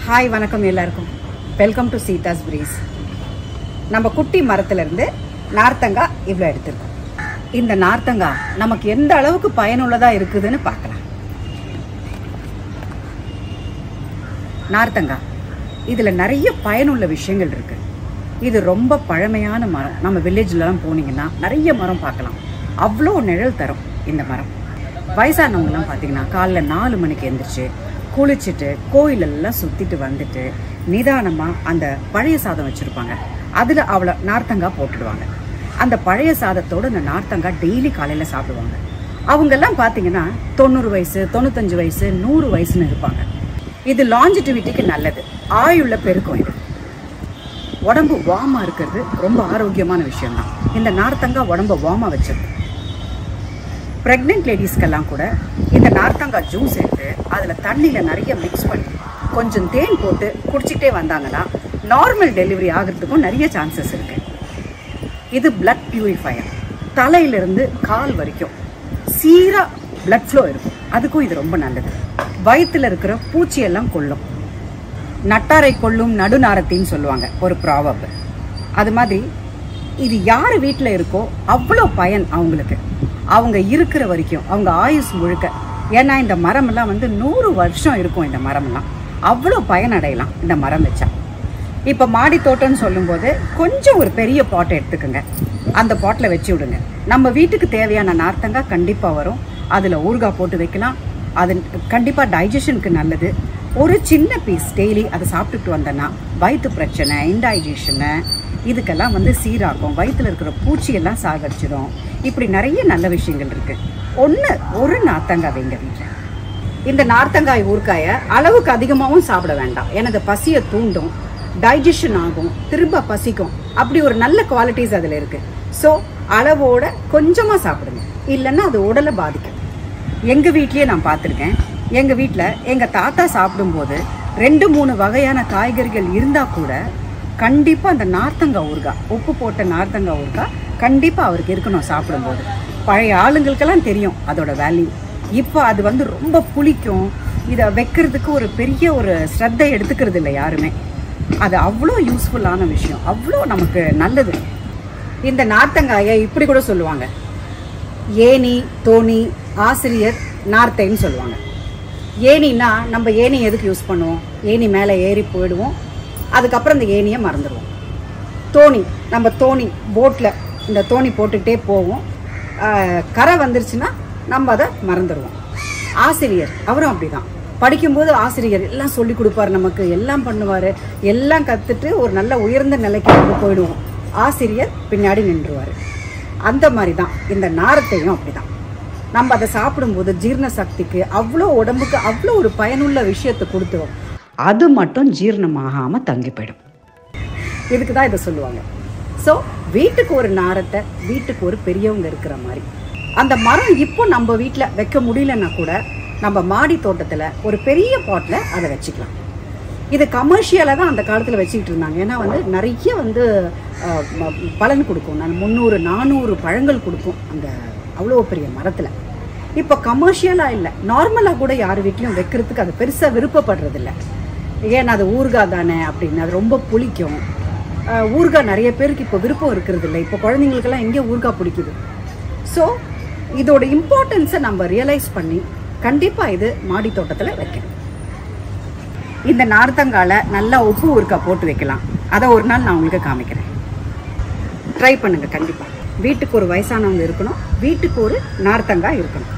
hi வணக்கம் எல்லாருக்கும் welcome to சீதாஸ் breeze நம்ம குட்டி மரத்துலேருந்து நார்த்தங்காய் இவ்வளோ எடுத்திருக்கோம் இந்த நார்த்தங்காய் நமக்கு எந்த அளவுக்கு பயனுள்ளதாக இருக்குதுன்னு பார்க்கலாம் நார்த்தங்காய் இதில் நிறைய பயனுள்ள விஷயங்கள் இருக்குது இது ரொம்ப பழமையான மரம் நம்ம வில்லேஜ்லலாம் போனீங்கன்னா நிறைய மரம் பார்க்கலாம் அவ்வளோ நிழல் தரும் இந்த மரம் வயசானவங்கலாம் பார்த்தீங்கன்னா காலைல நாலு மணிக்கு எந்திரிச்சு குளிச்சுட்டு கோயிலெல்லாம் சுற்றிட்டு வந்துட்டு நிதானமாக அந்த பழைய சாதம் வச்சுருப்பாங்க அதில் அவ்வளோ நார்த்தங்காய் போட்டுடுவாங்க அந்த பழைய சாதத்தோடு அந்த நார்த்தங்காய் டெய்லி காலையில் சாப்பிடுவாங்க அவங்கெல்லாம் பார்த்தீங்கன்னா தொண்ணூறு வயசு தொண்ணூத்தஞ்சு வயசு நூறு வயசுன்னு இருப்பாங்க இது லாஞ்சிட்டிவிட்டிக்கு நல்லது ஆயுள்ள பெருக்கம் இது உடம்பு வார்மாக இருக்கிறது ரொம்ப ஆரோக்கியமான விஷயம்தான் இந்த நார்த்தங்காய் உடம்ப வார்மாக வச்சிருக்கு ப்ரெக்னென்ட் லேடிஸ்க்கெல்லாம் கூட இந்த நார்த்தங்காய் ஜூஸ் எடுத்து அதில் தண்ணியில் நிறைய மிக்ஸ் பண்ணி கொஞ்சம் தேன் போட்டு குடிச்சிட்டே வந்தாங்கன்னா நார்மல் டெலிவரி ஆகிறதுக்கும் நிறைய சான்சஸ் இருக்குது இது பிளட் பியூரிஃபையர் தலையிலிருந்து கால் வரைக்கும் சீராக பிளட் ஃப்ளோ இருக்கும் அதுக்கும் இது ரொம்ப நல்லது வயிற்றுல இருக்கிற பூச்சியெல்லாம் கொல்லும் நட்டாரை கொள்ளும் நடுநாரத்தின்னு சொல்லுவாங்க ஒரு ப்ராவப் அது மாதிரி இது யார் வீட்டில் இருக்கோ அவ்வளோ பயன் அவங்களுக்கு அவங்க இருக்கிற வரைக்கும் அவங்க ஆயுஸ் முழுக்க ஏன்னா இந்த மரமெல்லாம் வந்து நூறு வருஷம் இருக்கும் இந்த மரமெல்லாம் அவ்வளோ பயன் அடையலாம் இந்த மரம் வச்சா இப்போ மாடி தோட்டம்னு சொல்லும்போது கொஞ்சம் ஒரு பெரிய பாட்டை எடுத்துக்கோங்க அந்த பாட்டில் வச்சு விடுங்க நம்ம வீட்டுக்கு தேவையான நார்த்தங்காய் கண்டிப்பாக வரும் அதில் ஊறுகாய் போட்டு வைக்கலாம் அது கண்டிப்பாக டைஜஷனுக்கு நல்லது ஒரு சின்ன பீஸ் டெய்லி அதை சாப்பிட்டுட்டு வந்தேன்னா வயிற்று பிரச்சனை இன்டைஜஷனு இதுக்கெல்லாம் வந்து சீராக்கும் வயிற்றுல இருக்கிற பூச்சியெல்லாம் சாகடிச்சிடும் இப்படி நிறைய நல்ல விஷயங்கள் இருக்குது ஒன்று ஒரு நார்த்தங்காய் வைங்க வீட்டில் இந்த நார்த்தங்காய் ஊறுகாயை அளவுக்கு அதிகமாகவும் சாப்பிட வேண்டாம் எனது பசியை தூண்டும் டைஜஷன் ஆகும் திரும்ப பசிக்கும் அப்படி ஒரு நல்ல குவாலிட்டிஸ் அதில் இருக்கு ஸோ அளவோட கொஞ்சமாக சாப்பிடுங்க இல்லைன்னா அது உடலை பாதிக்கும் எங்கள் வீட்லேயே நான் பார்த்துருக்கேன் எங்கள் வீட்டில் எங்கள் தாத்தா சாப்பிடும்போது ரெண்டு மூணு வகையான காய்கறிகள் இருந்தால் கூட கண்டிப்பாக அந்த நார்த்தங்காய் ஊறுகாய் உப்பு போட்ட நார்த்தங்காய் ஊறுகாய் கண்டிப்பாக அவருக்கு இருக்கணும் சாப்பிடும்போது பழைய ஆளுங்களுக்கெல்லாம் தெரியும் அதோட வேல்யூ இப்போ அது வந்து ரொம்ப புளிக்கும் இதை வைக்கிறதுக்கு ஒரு பெரிய ஒரு ஸ்ரத்தை எடுத்துக்கிறது இல்லை யாருமே அது அவ்வளோ யூஸ்ஃபுல்லான விஷயம் அவ்வளோ நமக்கு நல்லது இந்த நார்த்தங்காயை இப்படி கூட சொல்லுவாங்க ஏணி தோணி ஆசிரியர் நார்த்தைன்னு சொல்லுவாங்க ஏணின்னா நம்ம ஏணி எதுக்கு யூஸ் பண்ணுவோம் ஏணி மேலே ஏறி போயிடுவோம் அதுக்கப்புறம் இந்த ஏணியை மறந்துடுவோம் தோணி நம்ம தோணி போட்டில் இந்த தோணி போட்டுக்கிட்டே போவோம் ஆஹ் கரை வந்துருச்சுன்னா நம்ம அதை மறந்துடுவோம் ஆசிரியர் அவரும் அப்படிதான் படிக்கும்போது ஆசிரியர் எல்லாம் சொல்லி கொடுப்பாரு நமக்கு எல்லாம் பண்ணுவார் எல்லாம் கற்றுட்டு ஒரு நல்ல உயர்ந்த நிலைக்கு கொண்டு போயிடுவோம் ஆசிரியர் பின்னாடி நின்றுவார் அந்த மாதிரி தான் இந்த நாரத்தையும் அப்படிதான் நம்ம அதை சாப்பிடும்போது ஜீரண சக்திக்கு அவ்வளோ உடம்புக்கு அவ்வளோ ஒரு பயனுள்ள விஷயத்தை கொடுத்துரும் அது மட்டும் ஜீரணமாகாமல் தங்கி போயிடும் இதுக்கு தான் இதை சொல்லுவாங்க ஸோ வீட்டுக்கு ஒரு நாரத்தை வீட்டுக்கு ஒரு பெரியவங்க இருக்கிற மாதிரி அந்த மரம் இப்போ நம்ம வீட்டில் வைக்க முடியலன்னா கூட நம்ம மாடி தோட்டத்தில் ஒரு பெரிய பாட்டில் அதை வச்சுக்கலாம் இது கமர்ஷியலாக தான் அந்த காலத்தில் வச்சுக்கிட்டு இருந்தாங்க ஏன்னா வந்து நிறைய வந்து அஹ், ம- பலன் கொடுக்கும் நான் முந்நூறு நானூறு பழங்கள் கொடுக்கும் அந்த அவ்வளோ பெரிய மரத்தில் இப்போ கமர்ஷியலாக இல்லை நார்மலாக கூட யார் வீட்லையும் வைக்கிறதுக்கு அது பெருசாக விருப்பப்படுறதில்ல ஏன்னா அது ஊறுகாய் தானே அப்படின்னு அது ரொம்ப புளிக்கும் அஹ், ஊறுகாய் நிறைய பேருக்கு இப்போ விருப்பம் இருக்கிறது இல்லை இப்போ குழந்தைங்களுக்கெல்லாம் எங்கே ஊறுகாய் பிடிக்குது ஸோ இதோட இம்பார்ட்டன்ஸை நம்ம ரியலைஸ் பண்ணி கண்டிப்பாக இது மாடி தோட்டத்தில் வைக்கணும் இந்த நார்த்தங்கால நல்லா உப்பு ஊறுகாய் போட்டு வைக்கலாம் அதை ஒரு நாள் நான் உங்களுக்கு காமிக்கிறேன் ட்ரை பண்ணுங்க கண்டிப்பாக வீட்டுக்கு ஒரு வயசானவங்க இருக்கணும் வீட்டுக்கு ஒரு நார்த்தங்காய் இருக்கணும்